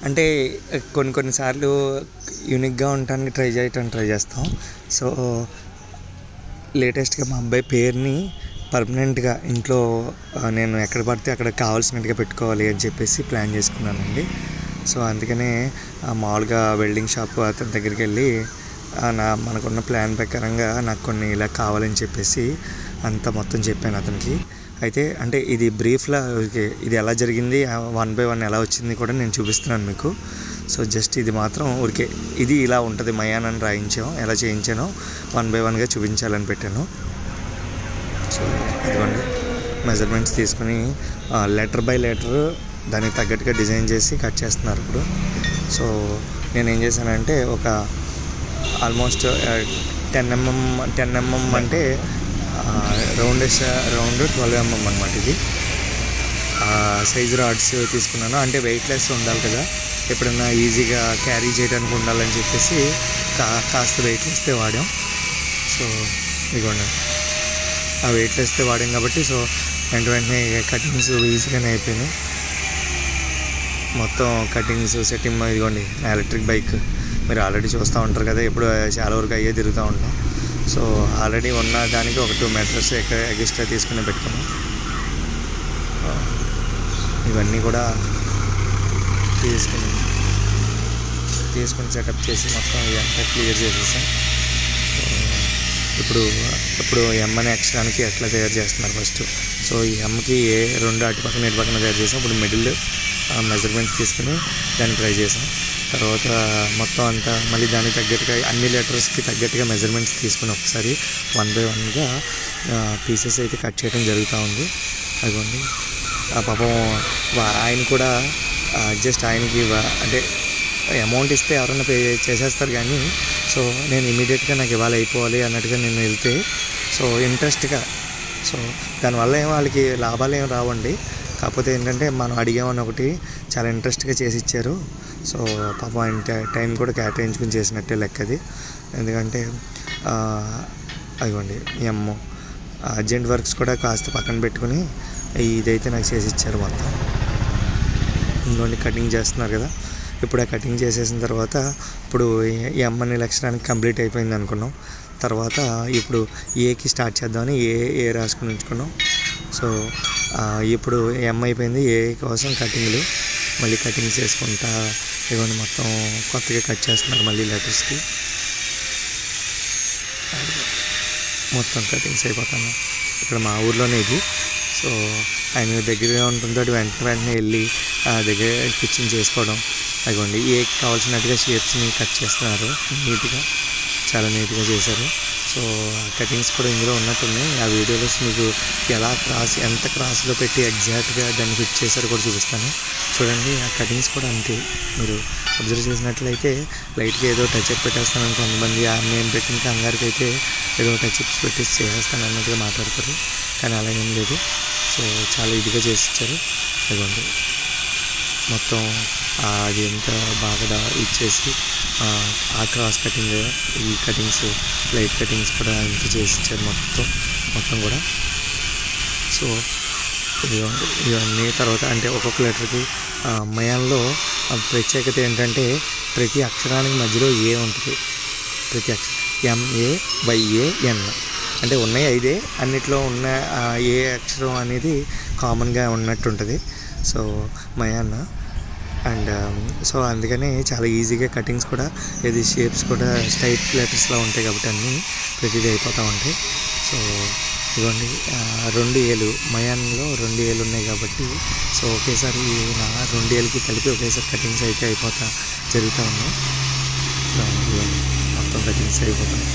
అంటే కొన్ని కొన్నిసార్లు యూనిక్గా ఉండటానికి ట్రై చేయటానికి ట్రై చేస్తాం సో లేటెస్ట్గా మా అబ్బాయి పేరుని పర్మనెంట్గా ఇంట్లో ఆ, నేను ఎక్కడ పడితే అక్కడ కావాల్సినట్టుగా పెట్టుకోవాలి అని చెప్పేసి ప్లాన్ చేసుకున్నానండి సో అందుకనే ఆ, మామూలుగా వెల్డింగ్ షాప్ అతని దగ్గరికి వెళ్ళి ఆ, నా మనకున్న ప్లాన్ ప్రకారంగా నాకు కొన్ని ఇలా కావాలని చెప్పేసి అంతా మొత్తం చెప్పాను అతనికి అయితే అంటే ఇది బ్రీఫ్లా ఇది ఎలా జరిగింది వన్ బై వన్ ఎలా వచ్చింది కూడా నేను చూపిస్తున్నాను మీకు సో జస్ట్ ఇది మాత్రం ఊరికే ఇది ఇలా ఉంటుంది మయాన్ అని రాయించాం ఎలా చేయించానో వన్ బై వన్గా చూపించాలని పెట్టాను సో ఇదిగోండి మెజర్మెంట్స్ తీసుకుని లెటర్ బై లెటర్ దానికి తగ్గట్టుగా డిజైన్ చేసి కట్ చేస్తున్నారు ఇప్పుడు సో నేను ఏం చేశానంటే ఒక almost ten mm ten mm అంటే రౌండ్ రౌండ్ ట్వెల్వ్ ఎంఎం అనమాట ఇది సైజ్ రాడ్స్ తీసుకున్నాను అంటే వెయిట్లెస్ ఉండాలి కదా ఎప్పుడైనా ఈజీగా క్యారీ చేయడానికి ఉండాలని చెప్పేసి కా కాస్త వెయిట్లెస్తే వాడాం సో ఇదిగోండి ఆ వెయిట్లెస్తే వాడాం కాబట్టి సో వెంట వెంటనే కటింగ్స్ ఈజీగానే అయిపోయినాయి మొత్తం కటింగ్స్ సెట్టింగ్ ఇదిగోండి నా ఎలక్ట్రిక్ బైక్ మీరు ఆల్రెడీ చూస్తూ ఉంటారు కదా ఇప్పుడు చాలా వరకు అయ్యే తిరుగుతూ ఉంటాం సో ఆల్రెడీ ఉన్న దానికి ఒక టూ మీటర్స్ ఎక్స్ట్రా తీసుకుని పెట్టుకున్నాం ఆ, ఇవన్నీ కూడా తీసుకుని తీసుకుని సెటప్ చేసి మొత్తం ఇదంతా క్లియర్ చేసేసాం సో, ఇప్పుడు ఇప్పుడు ఎమ్ అని అక్షరానికి ఎట్లా తయారు చేస్తున్నారు ఫస్ట్ సో ఈ ఎమ్కి ఏ రెండు అటు పక్కన ఇటు పక్కన తయారు చేసాం ఇప్పుడు మిడిల్ మెజర్మెంట్స్ తీసుకుని దాన్ని ట్రై చేసాం తర్వాత మొత్తం అంతా మళ్ళీ దానికి తగ్గట్టుగా అన్ని లెటర్స్కి తగ్గట్టుగా మెజర్మెంట్స్ తీసుకుని ఒకసారి వన్ బై వన్గా పీసెస్ అయితే కట్ చేయడం జరుగుతూ ఉంది అదిగోండి ఆ పాపం వా- ఆయన కూడా జస్ట్ ఆయనకి వా- అంటే అమౌంట్ ఇస్తే ఎవరైనా పే చేసేస్తారు కానీ సో నేను ఇమీడియట్గా నాకు ఇవాళ అయిపోవాలి అన్నట్టుగా నేను వెళ్తే సో ఇంట్రెస్ట్గా సో దానివల్ల ఏం వాళ్ళకి లాభాలు ఏం రావండి కాకపోతే ఏంటంటే మనం అడిగామని ఒకటి చాలా ఇంట్రెస్ట్గా చేసి ఇచ్చారు సో పాపం ఆయన టై- టైం కూడా కేటాయించుకుని చేసినట్టే లెక్కది ఎందుకంటే ఆ, అదిగోండి ఎమ్ము అర్జెంట్ వర్క్స్ కూడా కాస్త పక్కన పెట్టుకుని ఇదైతే నాకు చేసి ఇచ్చారు మొత్తం ఇంకోండి కటింగ్ చేస్తున్నారు కదా ఇప్పుడు ఆ కటింగ్ చేసేసిన తర్వాత ఇప్పుడు ఈ అమ్మని లక్షణానికి కంప్లీట్ అయిపోయింది అనుకున్నాం తర్వాత ఇప్పుడు ఏకి స్టార్ట్ చేద్దామని ఏ ఏ రాసుకుని ఉంచుకున్నాం సో ఆ, ఇప్పుడు ఎమ్ అయిపోయింది ఏ కోసం కటింగ్లు మళ్ళీ కటింగ్స్ చేసుకుంటా ఇవన్నీ మొత్తం కొత్తగా కట్ చేస్తున్నారు మళ్ళీ లెటర్స్కి మొత్తం కటింగ్స్ అయిపోతాను ఇక్కడ మా ఊర్లోనే ఇది సో ఆయన దగ్గరగా ఉంటుందో అటు వెంటనే వెంటనే వెళ్ళి ఆ దగ్గర కిచెన్ చేసుకోవడం అదిగోండి ఏ కావాల్సినట్టుగా షేప్స్ని కట్ చేస్తున్నారు నీట్గా చాలా నీట్గా చేశారు సో కటింగ్స్ కూడా ఇందులో ఉన్నట్టున్నాయి ఆ వీడియోలో మీకు ఎలా క్రాస్ ఎంత క్రాస్లో పెట్టి ఎగ్జాక్ట్గా దాన్ని ఫిట్ చేశారో కూడా చూపిస్తాను చూడండి ఆ కటింగ్స్ కూడా అంతే మీరు అబ్జర్వ్ చేసినట్లయితే లైట్గా ఏదో టచ్ అప్ పెట్టేస్తాను కొంతమంది ఆ నేను పెట్టిన కంగారికి అయితే ఏదో టచ్ అప్స్ పెట్టేసి చేసేస్తాను అన్నట్టుగా మాట్లాడతారు కానీ అలా ఏం లేదు సో చాలా ఇదిగా చేసి ఇచ్చారు ఇదిగోండి మొత్తం ఆ అది ఎంత బాగా డా- ఇచ్చేసి ఆ, ఆ క్రాస్ కటింగ్ ఈ కటింగ్స్ లైట్ కటింగ్స్ కూడా ఇంత చేసి ఇచ్చారు మొత్తం మొత్తం కూడా సో ఇదిగోండి ఇవన్నీ తర్వాత అంటే ఒక్కొక్క లెటర్కి మయాన్లో ప్రత్యేకత ఏంటంటే ప్రతి అక్షరానికి మధ్యలో ఏ ఉంటుంది ప్రతి అక్షరం ఎంఏ వైఏఎన్ అంటే ఉన్నాయి ఐదే అన్నిట్లో ఉన్న ఆ, ఏ అక్షరం అనేది కామన్గా ఉన్నట్టు ఉంటుంది సో మయాన్ అండ్ సో అందుకని చాలా ఈజీగా కటింగ్స్ కూడా ఇది షేప్స్ కూడా స్ట్రైట్ లెటర్స్లో ఉంటాయి కాబట్టి అన్నీ ప్రతిదీ అయిపోతూ ఉంటాయి సో ఇదిగోండి ఆ, రెండు ఏలు మయాన్లో రెండు ఏలు ఉన్నాయి కాబట్టి సో ఒకేసారి నా రెండు ఏళ్ళకి కలిపి ఒకేసారి కటింగ్స్ అయితే అయిపోతా జరుగుతూ ఉన్నాయి సో, ఇదిగోండి, మొత్తం కటింగ్స్ అయిపోతాయి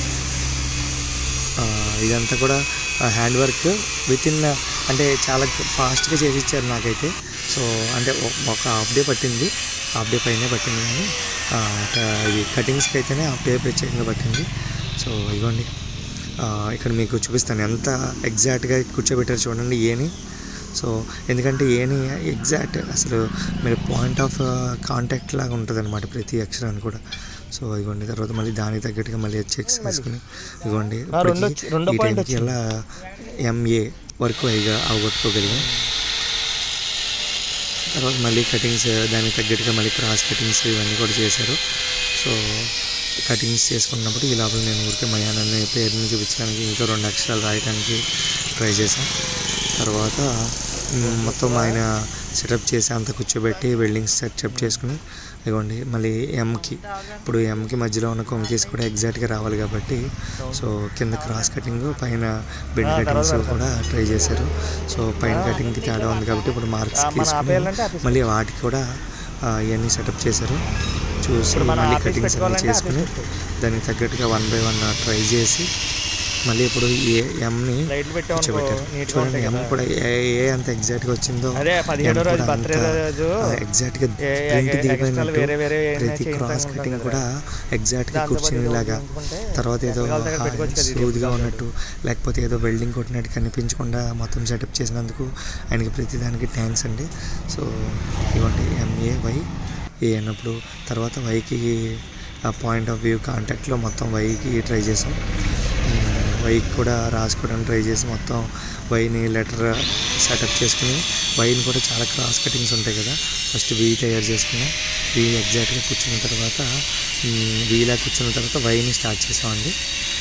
ఆ, ఇదంతా కూడా హ్యాండ్ వర్క్ విత్ ఇన్ అంటే చాలా ఫాస్ట్గా చేసి ఇచ్చారు నాకైతే సో అంటే ఒ- ఒక హాఫ్ డే పట్టింది హాఫ్ డే పైనే పట్టింది కానీ ఆ, క- ఇది కటింగ్స్కి అయితేనే హాఫ్ డే ప్రత్యేకంగా పట్టింది సో ఇవ్వండి ఇక్కడ మీకు చూపిస్తాను ఎంత ఎగ్జాక్ట్గా కూర్చోబెట్టారు చూడండి ఏని సో ఎందుకంటే ఏని ఎగ్జాక్ట్ అసలు మీరు పాయింట్ ఆఫ్ కాంటాక్ట్ లాగా ఉంటుంది అనమాట ప్రతి అక్షరాన్ని కూడా సో ఇవ్వండి తర్వాత మళ్ళీ దానికి తగ్గట్టుగా మళ్ళీ చెక్స్ వేసుకుని ఇవ్వండి ఆ, రెండు వచ్చి- రెండో point వచ్చింది. ఎలా ఎంఏ వరకు అయిగా అవగొట్టుకోగలిగాం తర్వాత మళ్ళీ కటింగ్స్ దానికి తగ్గట్టుగా మళ్ళీ క్రాస్ కటింగ్స్ ఇవన్నీ కూడా చేశారు సో కటింగ్స్ చేసుకున్నప్పుడు ఈ లోపల నేను ఊరికే మయానని పేరుని చూపించడానికి ఇంకా రెండు అక్షరాలు రాయడానికి ట్రై చేశాను తర్వాత మ్, మొత్తం ఆయన సెటప్ చేసి అంత కూర్చోబెట్టి వెల్డింగ్స్ సెటప్ చేసుకుని ఇదిగోండి మళ్ళీ ఎంకి ఇప్పుడు ఎంకి మధ్యలో ఉన్న కొంకీస్ కూడా ఎగ్జాక్ట్గా రావాలి కాబట్టి సో కింద క్రాస్ కటింగ్ పైన బెండ్ కటింగ్స్ కూడా ట్రై చేశారు సో పైన కటింగ్కి తేడా ఉంది కాబట్టి ఇప్పుడు మార్క్స్ తీసుకుని మళ్ళీ వాటికి కూడా ఆ, ఇవన్నీ సెటప్ చేశారు చూసి మళ్ళీ కటింగ్స్ అన్నీ చేసుకుని దానికి తగ్గట్టుగా వన్ బై వన్ ట్రై చేసి మళ్ళీ ఇప్పుడు ఏ ఎంని లైట్లు పెట్టామనుకో కూర్చోబెట్టారు నీట్గా చూడండి ఉంటాయి ఎం కదా కూడా ఏ ఏ అంత ఎగ్జాక్ట్గా వచ్చిందో అదే పదిహేడో M రోజు కూడా బర్త్డే అంత, రోజు ఆ, ఎగ్జాక్ట్గా ఏ- ప్రింట్ ఎక్స్ట్రాలు దిగిపోయినట్టు వేరే వేరే ఏమైనా ప్రతి చేయించాలి క్రాస్ అనుకుంటాం కటింగ్ కదా. కూడా ఎగ్జాక్ట్గా దాంతో పాటు కూర్చునేలాగా ఏదో ఉంచుకుంటే తర్వాత ఏదో ఎక్కడికి వెళ్తే అక్కడ పెట్టుకోవచ్చు కదా, ఇది స్మూత్గా ఎప్పుడు ఉన్నట్టు లేకపోతే ఏదో వెల్డింగ్ కొట్టినట్టు కనిపించకుండా మొత్తం సెటప్ చేసినందుకు ఆయనకి ప్రతిదానికి థ్యాంక్స్ అండి సో ఇవ్వండి ఎంఏ వై ఏ అన్నప్పుడు తర్వాత వైకి పాయింట్ ఆఫ్ వ్యూ కాంటాక్ట్లో మొత్తం వైకి ట్రై చేసాం వైకి కూడా రాసుకోవడానికి ట్రై చేసి మొత్తం వైని లెటర్ సెటప్ చేసుకుని వైని కూడా చాలా క్రాస్ కటింగ్స్ ఉంటాయి కదా ఫస్ట్ వీ తయారు చేసుకున్నాం వీ ఎగ్జాక్ట్గా కూర్చున్న తర్వాత వీలా కూర్చున్న తర్వాత వైని స్టార్ట్ చేసామండి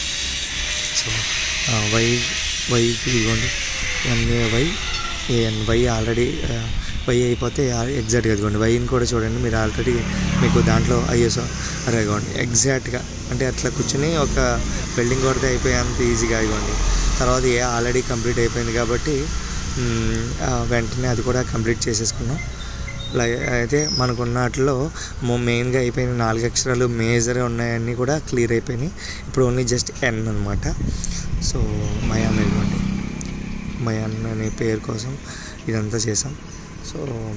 సో ఆ, వై వై ఇదిగోండి ఎన్ఏ వై ఏఎన్ వై ఆల్రెడీ వై అయిపోతే ఎగ్జాక్ట్గా ఇదిగోండి వైని కూడా చూడండి మీరు ఆల్రెడీ మీకు దాంట్లో ఐఎస్ఓ అరే ఇదిగోండి ఎగ్జాక్ట్గా అంటే అట్లా కూర్చుని ఒక బిల్డింగ్ కొడితే అయిపోయేంత ఈజీగా ఇదిగోండి తర్వాత ఏ ఆల్రెడీ కంప్లీట్ అయిపోయింది కాబట్టి మ్, ఆ, వెంటనే అది కూడా కంప్లీట్ చేసేసుకున్నాం లై- అయితే మనకున్న వాటిలో మొ- మెయిన్గా అయిపోయిన నాలుగు అక్షరాలు మేజర్ ఉన్నాయన్నీ కూడా క్లియర్ అయిపోయినాయి ఇప్పుడు ఓన్లీ జస్ట్ ఎన్ అనమాట సో మయాన్ ఇవ్వండి మయాన్ అనే పేరు కోసం ఇదంతా చేసాం so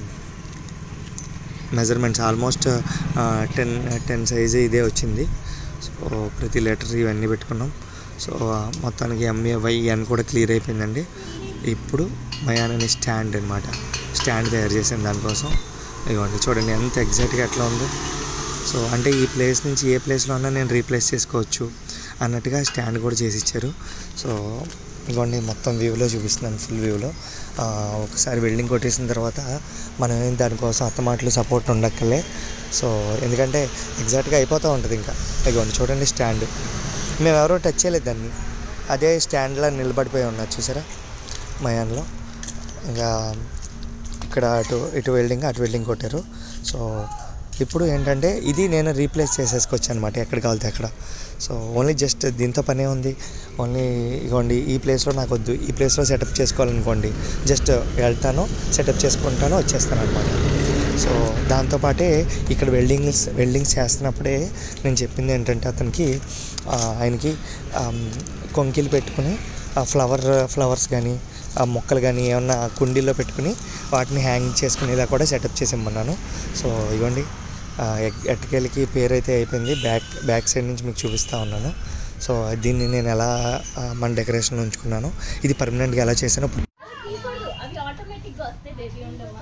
measurements almost ten ten size ఇదే వచ్చింది సో ప్రతి లెటర్ ఇవన్నీ పెట్టుకున్నాం సో మొత్తానికి ఎంఏ వై ఎన్ కూడా క్లియర్ అయిపోయిందండి ఇప్పుడు మయాన్ అనే స్టాండ్ అనమాట స్టాండ్ తయారు చేసాను దానికోసం ఇదిగోండి చూడండి ఎంత ఎగ్జాక్ట్గా ఎట్లా ఉందో సో అంటే ఈ ప్లేస్ నుంచి ఏ ప్లేస్లో ఉన్నా నేను రీప్లేస్ చేసుకోవచ్చు అన్నట్టుగా స్టాండ్ కూడా చేసి ఇచ్చారు సో ఇదిగోండి మొత్తం వ్యూలో చూపిస్తున్నాను ఫుల్ వ్యూలో ఒకసారి వెల్డింగ్ కొట్టేసిన తర్వాత మనం ఏం దానికోసం అత్తమాటలు సపోర్ట్ ఉండక్కలే సో ఎందుకంటే ఎగ్జాక్ట్గా అయిపోతూ ఉంటుంది ఇంకా ఇదిగోండి చూడండి స్టాండ్ మేము ఎవరో టచ్ చేయలేదు దాన్ని అదే స్టాండ్లో నిలబడిపోయి ఉన్నారు చూసారా మయాన్లో ఇంకా ఇక్కడ అటు ఇటు వెల్డింగ్ అటు వెల్డింగ్ కొట్టారు సో ఇప్పుడు ఏంటంటే ఇది నేను రీప్లేస్ చేసేసుకోవచ్చు అనమాట ఎక్కడ కావాలితే అక్కడ సో ఓన్లీ జస్ట్ దీంతో పనే ఉంది ఓన్లీ ఇగోండి ఈ ప్లేస్లో నాకు వద్దు ఈ ప్లేస్లో సెటప్ చేసుకోవాలనుకోండి జస్ట్ వెళ్తాను సెటప్ చేసుకుంటాను వచ్చేస్తాను అనమాట సో దాంతోపాటే ఇక్కడ వెల్డింగ్స్ వెల్డింగ్స్ చేస్తున్నప్పుడే నేను చెప్పింది ఏంటంటే అతనికి ఆ, ఆయనకి ఆమ్, కొంకిలు పెట్టుకుని ఆ ఫ్లవర్ ఫ్లవర్స్ కానీ ఆ మొక్కలు కానీ ఏమన్నా కుండీల్లో పెట్టుకుని వాటిని హ్యాంగ్ చేసుకునేలా కూడా సెటప్ చేసి ఇమ్మన్నాను సో ఇవ్వండి ఎట్టకేళ్ళకి పేరు అయితే అయిపోయింది బ్యాక్ బ్యాక్ సైడ్ నుంచి మీకు చూపిస్తూ ఉన్నాను సో దీన్ని నేను ఎలా ఆ, మన డెకరేషన్ ఉంచుకున్నాను ఇది పర్మనెంట్గా ఎలా చేశానో తీయకూడదు అవి ఆటోమేటిక్ గా వస్తాయి బేబీ ఉండమ్మా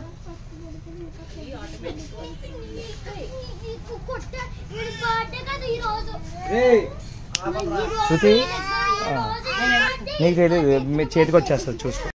ఇవి ఆటోమేటిక్ వస్తాయి కొట్ట వీడి బర్త్డే కదా ఈ రోజు శృతి ఈ రోజు నీకు తెలియదు మీ చేతికి వచ్చేస్తుంది చూసుకో